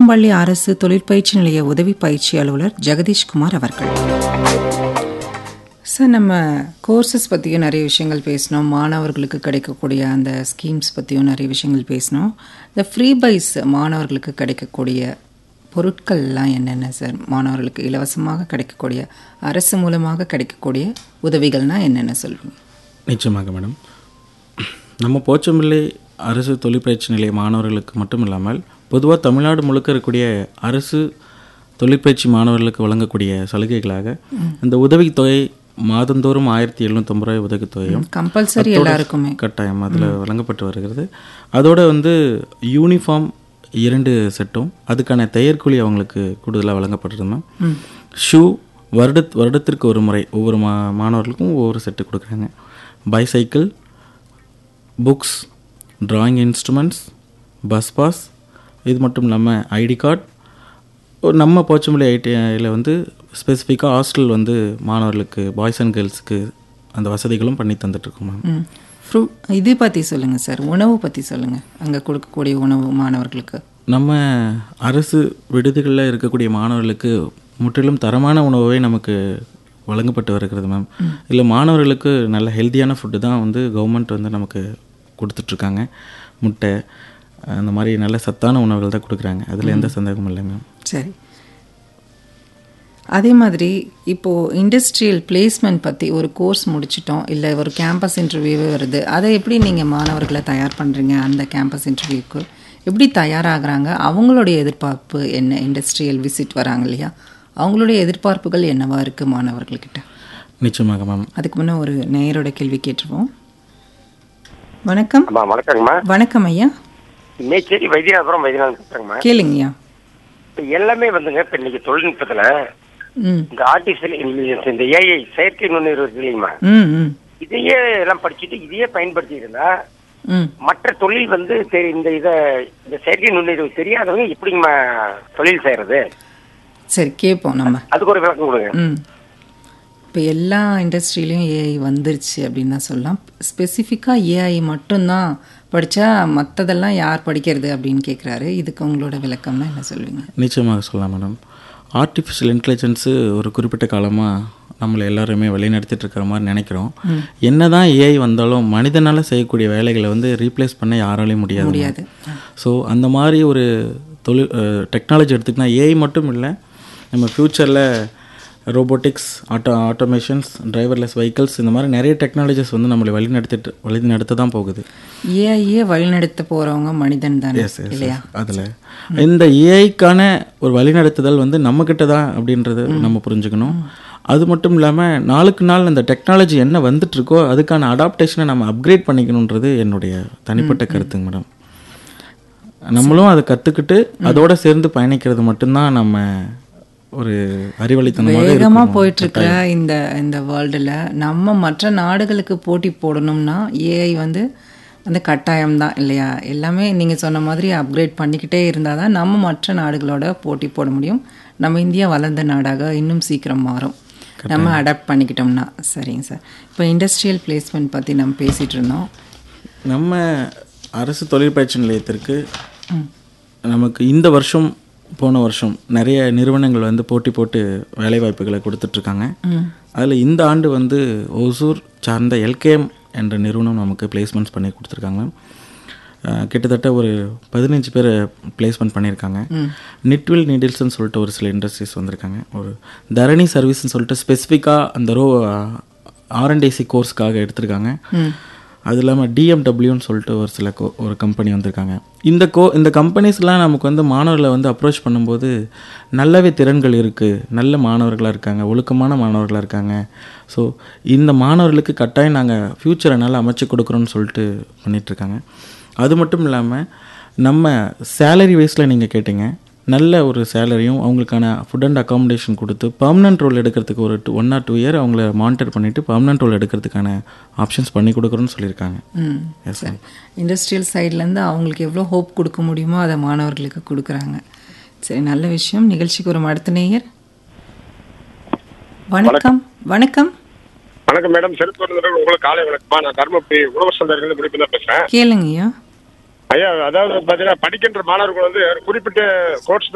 பூலாம்பள்ளி அரசு தொழிற்பயிற்சி நிலைய உதவி பயிற்சி அலுவலர் ஜெகதீஷ்குமார் அவர்கள் சார் நம்ம கோர்சஸ் பற்றியும் நிறைய விஷயங்கள் பேசினோம் மாணவர்களுக்கு கிடைக்கக்கூடிய அந்த ஸ்கீம்ஸ் பற்றியும் நிறைய விஷயங்கள் பேசினோம் இந்த ஃப்ரீ பைஸ் மாணவர்களுக்கு கிடைக்கக்கூடிய பொருட்கள்லாம் என்னென்ன சார் மாணவர்களுக்கு இலவசமாக கிடைக்கக்கூடிய அரசு மூலமாக கிடைக்கக்கூடிய உதவிகள்னால் என்னென்ன சொல்லுவீங்க நிச்சயமாக மேடம் நம்ம போச்சம்பிள்ளை அரசு தொழிற்பயிற்சி நிலைய மாணவர்களுக்கு மட்டும் இல்லாமல் பொதுவாக தமிழ்நாடு முழுக்க இருக்கக்கூடிய அரசு தொழிற்பயிற்சி மாணவர்களுக்கு வழங்கக்கூடிய சலுகைகளாக இந்த உதவித்தொகை மாதந்தோறும் ஆயிரத்தி எழுநூற்றம்பது ரூபாய் உதவித்தொகையும் கம்பல்சரி எல்லாருக்குமே கட்டாயம் அதில் வழங்கப்பட்டு வருகிறது அதோட வந்து யூனிஃபார்ம் இரண்டு செட்டும் அதுக்கான தையற்கூலி அவங்களுக்கு கூடுதலாக வழங்கப்படுறது மேம் ஷூ வருட வருடத்திற்கு ஒரு முறை ஒவ்வொரு மா மாணவர்களுக்கும் ஒவ்வொரு செட்டு கொடுக்குறாங்க bicycle books drawing instruments bus pass இது மட்டும் இல்லாமல் ஐடி கார்டு ஒரு நம்ம போச்சமல்லி ஐடிஐயில் வந்து ஸ்பெசிஃபிக்காக ஹாஸ்டல் வந்து மாணவர்களுக்கு பாய்ஸ் அண்ட் கேர்ள்ஸுக்கு அந்த வசதிகளும் பண்ணி தந்துட்டுருக்கோம் மேம் ம் ஃப்ரூ இது பற்றி சொல்லுங்கள் சார் உணவு பற்றி சொல்லுங்கள் அங்கே கொடுக்கக்கூடிய உணவு மாணவர்களுக்கு நம்ம அரசு விடுதிகளில் இருக்கக்கூடிய மாணவர்களுக்கு முற்றிலும் தரமான உணவை நமக்கு வழங்கப்பட்டு வருகிறது மேம் இல்லை மாணவர்களுக்கு நல்ல ஹெல்த்தியான ஃபுட்டு தான் வந்து கவர்மெண்ட் வந்து நமக்கு கொடுத்துட்ருக்காங்க முட்டை அந்த மாதிரி நல்ல சத்தான உணவுகள் தான் கொடுக்குறாங்க அதில் எந்த சந்தேகமும் இல்லை மேம் சரி அதே மாதிரி இப்போது இண்டஸ்ட்ரியல் பிளேஸ்மெண்ட் பற்றி ஒரு கோர்ஸ் முடிச்சிட்டோம் இல்லை ஒரு கேம்பஸ் இன்டர்வியூவே வருது அதை எப்படி நீங்கள் மாணவர்களை தயார் பண்ணுறீங்க அந்த கேம்பஸ் இன்டர்வியூக்கு எப்படி தயாராகிறாங்க அவங்களுடைய எதிர்பார்ப்பு என்ன இண்டஸ்ட்ரியல் விசிட் வராங்க இல்லையா அவங்களுடைய எதிர்பார்ப்புகள் என்னவா இருக்குது மாணவர்கள்கிட்ட நிச்சயமாக மேம் அதுக்கு முன்னே ஒரு நேயரோட கேள்வி கேட்டுருவோம் வணக்கம் அம்மா வணக்கங்கம்மா வணக்கம் ஐயா மேச்சேரி வைத்தியநாதபுரம் வைத்தியநாதன் பேசுறேங்கம்மா கேளுங்கய்யா இப்போ எல்லாமே வந்துங்க இப்போ இன்னைக்கு தொழில்நுட்பத்துல ம் இந்த ஆர்டிஃபிஷியல் இன்டெலிஜென்ஸ் இந்த ஏஐ செயற்கை நுண்ணறிவு இருக்கு இல்லைங்கம்மா ம் ம் இதையே எல்லாம் படிச்சுட்டு இதையே பயன்படுத்தி இருந்தா ம் மற்ற தொழில் வந்து தெரி இந்த இதை இந்த செயற்கை நுண்ணறிவு தெரியாதவங்க எப்படிங்கம்மா தொழில் செய்யறது சரி கேட்போம் நம்ம அதுக்கு ஒரு விளக்கம் கொடுங்க ம் இப்போ எல்லா இண்டஸ்ட்ரியிலையும் ஏஐ வந்துருச்சு அப்படின்னு தான் சொல்லலாம் ஸ்பெசிஃபிக்காக ஏஐ மட்டும்தான் படித்தா மற்றதெல்லாம் யார் படிக்கிறது அப்படின்னு கேட்குறாரு இதுக்கு உங்களோட விளக்கம்னா என்ன சொல்லுவீங்க நிச்சயமாக சொல்லலாம் மேடம் ஆர்டிஃபிஷியல் இன்டெலிஜென்ஸு ஒரு குறிப்பிட்ட காலமாக நம்மளை எல்லாருமே வழிநடத்திட்டு இருக்கிற மாதிரி நினைக்கிறோம் என்னதான் ஏஐ வந்தாலும் மனிதனால் செய்யக்கூடிய வேலைகளை வந்து ரீப்ளேஸ் பண்ண யாராலையும் முடியாது முடியாது. ஸோ அந்த மாதிரி ஒரு தொழில் டெக்னாலஜி எடுத்துக்கினா ஏஐ மட்டும் இல்லை நம்ம ஃப்யூச்சரில் robotics auto automations driverless vehicles இந்த மாதிரி நிறைய டெக்னாலஜிஸ் வந்து நம்மளை வழிநடத்திட்டு வழிநடத்த தான் போகுது ஏஐயே வழிநடத்த போகிறவங்க மனிதன் தானே இல்லையா அதில் இந்த ஏஐக்கான ஒரு வழிநடத்துதல் வந்து நம்மக்கிட்ட தான் அப்படின்றது நம்ம புரிஞ்சுக்கணும் அது மட்டும் இல்லாமல் நாளுக்கு நாள் இந்த டெக்னாலஜி என்ன வந்துட்டு இருக்கோ அதுக்கான அடாப்டேஷனை நம்ம அப்கிரேட் பண்ணிக்கணுன்றது என்னுடைய தனிப்பட்ட கருத்துங்க மேடம் நம்மளும் அதை கற்றுக்கிட்டு அதோட சேர்ந்து பயணிக்கிறது மட்டும்தான் நம்ம ஒரு அறிவழித்தனமாக வேகமாக இருக்கணும். போயிட்டு இருக்கிற இந்த இந்த வேர்ல்டில் நம்ம மற்ற நாடுகளுக்கு போட்டி போடணும்னா ஏஐ வந்து அந்த கட்டாயம் தான் இல்லையா எல்லாமே நீங்கள் சொன்ன மாதிரி அப்கிரேட் பண்ணிக்கிட்டே இருந்தால் தான் நம்ம மற்ற நாடுகளோட போட்டி போட முடியும் நம்ம இந்தியா வளர்ந்த நாடாக இன்னும் சீக்கிரம் மாறும் நம்ம அடாப்ட் பண்ணிக்கிட்டோம்னா சரிங்க சார் இப்போ இண்டஸ்ட்ரியல் பிளேஸ்மெண்ட் பற்றி நம்ம பேசிகிட்டு இருந்தோம் நம்ம அரசு தொழிற்பயிற்சி நிலையத்திற்கு நமக்கு இந்த வருஷம் போன வருஷம் நிறைய நிறுவனங்கள் வந்து போட்டி போட்டு வேலைவாய்ப்புகளை கொடுத்துட்ருக்காங்க அதில் இந்த ஆண்டு வந்து ஒசூர் சார்ந்த எல்கேஎம் என்ற நிறுவனம் நமக்கு பிளேஸ்மெண்ட்ஸ் பண்ணி கொடுத்துருக்காங்க அஹ், கிட்டத்தட்ட ஒரு பதினஞ்சு பேர் பிளேஸ்மெண்ட் பண்ணியிருக்காங்க நிட்வில் நீடில்ஸ்னு சொல்லிட்டு ஒரு சில இண்டஸ்ட்ரீஸ் வந்திருக்காங்க ஒரு தரணி சர்வீஸ்னு சொல்லிட்டு ஸ்பெசிஃபிக்காக அந்த ரோ ஆர்என்டிசி கோர்ஸ்க்காக எடுத்திருக்காங்க அது இல்லாமல் டிஎம்டபிள்யூன்னு சொல்லிட்டு ஒரு சில கோ ஒரு கம்பெனி வந்திருக்காங்க இந்த கோ இந்த கம்பெனிஸ்லாம் நமக்கு வந்து மாணவர்களை வந்து அப்ரோச் பண்ணும்போது நல்லாவே திறன்கள் இருக்குது நல்ல மாணவர்களாக இருக்காங்க ஒழுக்கமான மாணவர்களாக இருக்காங்க ஸோ இந்த மாணவர்களுக்கு கட்டாயம் நாங்கள் ஃப்யூச்சரை நல்லா அமைச்சு கொடுக்குறோன்னு சொல்லிட்டு பண்ணிகிட்ருக்காங்க அது மட்டும் இல்லாமல் நம்ம சேலரி வைஸில் நீங்கள் கேட்டிங்க நல்ல ஒரு சேலரியும் அவங்களுக்கான ஃபுட் அண்ட் அக்காமடேஷன் கொடுத்து பர்மனன்ட் ரோல் எடுக்கிறதுக்கு ஒரு two one or two year அவங்கள மானிட்டர் பண்ணிவிட்டு பர்மனன்ட் ரோல் எடுக்கிறதுக்கான ஆப்ஷன்ஸ் பண்ணி கொடுக்குறோன்னு சொல்லியிருக்காங்க ம் எஸ் சரி இண்டஸ்ட்ரியல் சைட்லேருந்து அவங்களுக்கு எவ்வளோ ஹோப் கொடுக்க முடியுமோ அதை மாணவர்களுக்கு கொடுக்குறாங்க சரி நல்ல விஷயம் நிகழ்ச்சிக்கு ஒரு அடுத்த நேயர் வணக்கம் வணக்கம் வணக்கம் மேடம் செல்போன் உங்களுக்கு காலை வணக்கமா நான் தர்மபுரி உழவர் சந்தையிலிருந்து முடிப்பு தான் பேசுறேன் கேளுங்கய்யா ஐயா அதாவது பாத்தீங்கன்னா படிக்கின்ற மாணவர்கள் வந்து குறிப்பிட்ட கோர்ஸ்